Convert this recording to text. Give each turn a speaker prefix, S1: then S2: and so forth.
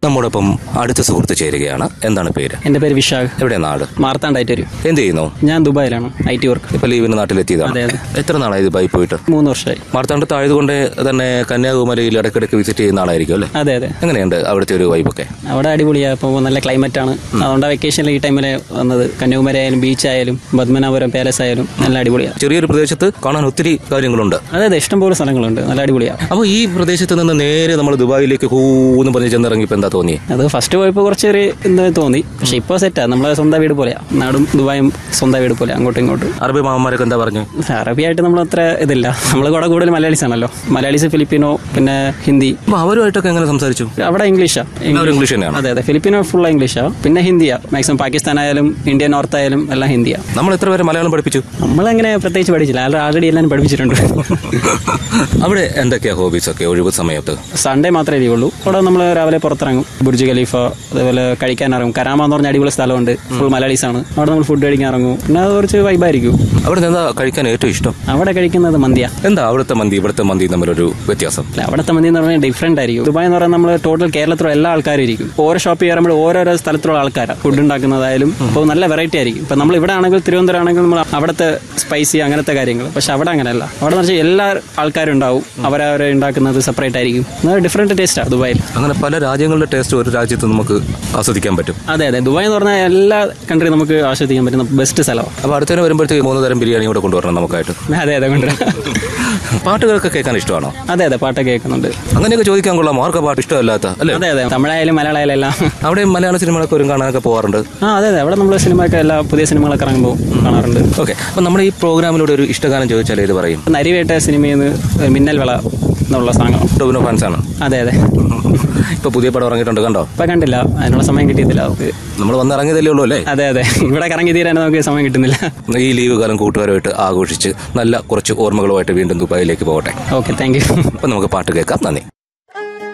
S1: നമ്മോടൊപ്പം അടുത്ത സുഹൃത്ത് ചേരുകയാണ് എന്താണ് പേര്
S2: എൻ്റെ പേര് വിശാഖ്
S1: എവിടെ നാട്
S2: മാർത്താണ്ടായിട്ട് വരും
S1: എന്ത് ചെയ്യുന്നു
S2: ഞാൻ ദുബായിലാണ് ഐ ടി വർക്ക്
S1: ഇപ്പൊ ലീവിന് നാട്ടിലെത്തിയതാണ്
S2: അതെ, അതെ.
S1: എത്ര നാളായി ദുബായി പോയിട്ട്
S2: മൂന്ന് വർഷമായി
S1: മാർത്താണ്ടത്ത് ആയതുകൊണ്ട് തന്നെ കന്യാകുമാരിയിൽ ഇടയ്ക്കിടയ്ക്ക് വിസിറ്റ് ചെയ്യുന്ന ആളായിരിക്കും അല്ലേ
S2: അതെ അതെ
S1: എങ്ങനെയുണ്ട് അവിടുത്തെ ഒരു വൈബൊക്കെ
S2: അവിടെ അടിപൊളിയാണ് ഇപ്പോൾ നല്ല ക്ലൈമറ്റ് ആണ് അതുകൊണ്ട് വെക്കേഷനിൽ ഈ ടൈമിൽ വന്നത് കന്യാകുമാരി ആയാലും ബീച്ച് ആയാലും പത്മനാഭപുരം പാലസ് ആയാലും നല്ല അടിപൊളിയാണ്
S1: ചെറിയൊരു പ്രദേശത്ത് കാണാൻ ഒത്തിരി കാര്യങ്ങളുണ്ട്
S2: അതെ അതെ ഇഷ്ടംപോലെ സ്ഥലങ്ങളുണ്ട് നല്ല അടിപൊളിയാണ്
S1: അപ്പോൾ ഈ പ്രദേശത്ത് നിന്ന് നേരെ നമ്മൾ ദുബായിലേക്ക് ഹൂന്ന് പറഞ്ഞ് ചെന്നിറങ്ങിയപ്പോൾ എന്താ തോന്നി
S2: അത് ഫസ്റ്റ് പോയപ്പോൾ കുറച്ച് ഒരു എന്താ തോന്നി പക്ഷെ ഇപ്പോൾ സെറ്റാ നമ്മളെ സ്വന്തം വീട് പോലെയാണ് നാടും ദുബായും സ്വന്തം വീട് പോലെ അങ്ങോട്ടും ഇങ്ങോട്ടും
S1: അറബി മാമന്മാരൊക്കെ എന്താ പറഞ്ഞു
S2: അറബിയായിട്ട് നമ്മൾ അത്ര ഇതില്ല നമ്മൾ കൂടെ കൂടുതൽ മലയാളീസ് ആണല്ലോ മലയാളീസ് ഫിലിപ്പിനോ പിന്നെ ഹിന്ദി
S1: അപ്പോൾ അവരുമായിട്ടൊക്കെ എങ്ങനെ സംസാരിച്ചു
S2: അവിടെ ഇംഗ്ലീഷാ
S1: അവർ ഇംഗ്ലീഷ് തന്നെയാണ്
S2: അതെ അതെ ഫിലിപ്പിനോ ഫുൾ ഇംഗ്ലീഷാ പിന്നെ ഹിന്ദിയാ മാക്സിമം പാകിസ്ഥാൻ ആയാലും ഇന്ത്യ നോർത്ത് ആയാലും എല്ലാം ഹിന്ദിയാ
S1: നമ്മൾ എത്ര പേരെ മലയാളം പഠിപ്പിച്ചു
S2: നമ്മളങ്ങനെ പ്രത്യേകിച്ച് പഠിച്ചില്ല ആൾറെഡി എല്ലാം പഠിപ്പിച്ചിട്ടുണ്ട്
S1: അവിടെ എന്തൊക്കെയാ ഹോബീസ് ഒക്കെ ഒഴിവ് സമയത്ത്
S2: സൺഡേ മാത്രമേ ലീവുള്ളൂ അവിടെ നമ്മൾ രാവിലെ പുറത്തിറങ്ങും ബുർജ് ഖലീഫ അതേപോലെ കഴിക്കാൻ ഇറങ്ങും കരാമ എന്ന് പറഞ്ഞ അടിപൊളി സ്ഥലമുണ്ട് ഫുൾ മലയാളീസ് ആണ് അവിടെ നമ്മൾ ഫുഡ് കഴിക്കാൻ ഇറങ്ങും പിന്നെ അത് കുറച്ച് വൈബായിരിക്കും
S1: അവിടെ എന്താ കഴിക്കാൻ ഏറ്റവും ഇഷ്ടം
S2: അവിടെ കഴിക്കുന്നത് മന്തിയാ
S1: എന്താ അവിടുത്തെ മന്തി ഇവിടുത്തെ മന്തി തമ്മിലൊരു വ്യത്യാസം
S2: അല്ല അവിടുത്തെ മന്തി എന്ന് പറഞ്ഞാൽ ഡിഫറെന്റ് ആയിരിക്കും ദുബായ് എന്ന് പറഞ്ഞാൽ നമ്മൾ ടോട്ടൽ കേരളത്തിലുള്ള എല്ലാ ആൾക്കാരും ഇരിക്കും ഓരോ ഷോപ്പിൽ കയറുമ്പോൾ ഓരോരോ സ്ഥലത്തുള്ള ആൾക്കാരാണ് ഫുഡ് ഉണ്ടാക്കുന്നതായാലും അപ്പോൾ നല്ല വെറൈറ്റി ആയിരിക്കും ഇപ്പം നമ്മൾ ഇവിടെ ആണെങ്കിൽ തിരുവനന്തപുരം ആണെങ്കിൽ നമ്മൾ അവിടുത്തെ സ്പൈസി അങ്ങനത്തെ കാര്യങ്ങൾ പക്ഷെ അവിടെ അങ്ങനെയല്ല അവിടെ എന്ന് വെച്ചാൽ എല്ലാ ആൾക്കാരും ഉണ്ടാവും അവരവരെ ഉണ്ടാക്കുന്നത് സെപ്പറേറ്റ് ആയിരിക്കും ഡിഫറെന്റ് ടേസ്റ്റാണ് ദുബായിൽ
S1: അങ്ങനെ പല രാജ്യങ്ങളുടെ ടേസ്റ്റ് ഒരു രാജ്യത്ത് നമുക്ക് ആസ്വദിക്കാൻ പറ്റും
S2: അതെ അതെ ദുബായ് എന്ന് പറഞ്ഞാൽ എല്ലാ കൺട്രി നമുക്ക് ആസ്വദിക്കാൻ പറ്റുന്ന ബെസ്റ്റ് സ്ഥലമാണ്
S1: അപ്പോൾ അടുത്തതിന് വരുമ്പോഴത്തേക്ക് മൂന്ന് തരം ബിരിയാണി കൂടെ കൊണ്ടുവരണം നമുക്കായിട്ട്
S2: അതെ അതെ കൊണ്ടുവരാം
S1: പാട്ടുകളൊക്കെ കേൾക്കാൻ ഇഷ്ടമാണോ
S2: അതെ അതെ പാട്ടൊക്കെ കേൾക്കുന്നുണ്ട്
S1: അങ്ങനെയൊക്കെ ചോദിക്കാൻ കൊള്ളാം ആർക്കാ പാട്ട് ഇഷ്ടമല്ലാത്ത അല്ലേ
S2: അതെ അതെ തമിഴായാലും മലയാളമായാലും എല്ലാം
S1: അവിടെ മലയാള സിനിമകളൊക്കെ ഒരു കാണാനൊക്കെ പോകാറുണ്ട്
S2: ആ അതെ അതെ അവിടെ നമ്മൾ സിനിമയൊക്കെ എല്ലാ പുതിയ സിനിമകളൊക്കെ ഇറങ്ങുമ്പോൾ കാണാറുണ്ട്
S1: ഓക്കെ അപ്പം നമ്മുടെ ഈ പ്രോഗ്രാമിലൂടെ ഒരു ഇഷ്ടഗാനം ചോദിച്ചാൽ ഏത് പറയും
S2: നരിവേട്ട സിനിമയിൽ നിന്ന് മിന്നൽ വിള എന്നുള്ള സാധനം
S1: ടോബിനോ ഫാൻസാണ്
S2: അതെ അതെ
S1: ഇപ്പൊ പുതിയ പടം ഇറങ്ങിയിട്ടുണ്ട് കണ്ടോ
S2: ഇപ്പൊ കണ്ടില്ല അതിനുള്ള സമയം കിട്ടിയതില്ല നമുക്ക്
S1: നമ്മൾ വന്ന് ഇറങ്ങിയതല്ലേ ഉള്ളൂ അല്ലേ
S2: അതെ അതെ ഇവിടെ കറങ്ങി തീരാൻ നമുക്ക് സമയം കിട്ടുന്നില്ല
S1: ഈ ലീവ് കാലം കൂട്ടുകാരുമായിട്ട് ആഘോഷിച്ച് നല്ല കുറച്ച് ഓർമ്മകളുമായിട്ട് വീണ്ടും ദുബായിലേക്ക് പോകട്ടെ
S2: ഓക്കെ താങ്ക് യു
S1: അപ്പം നമുക്ക് പാട്ട് കേൾക്കാം നന്ദി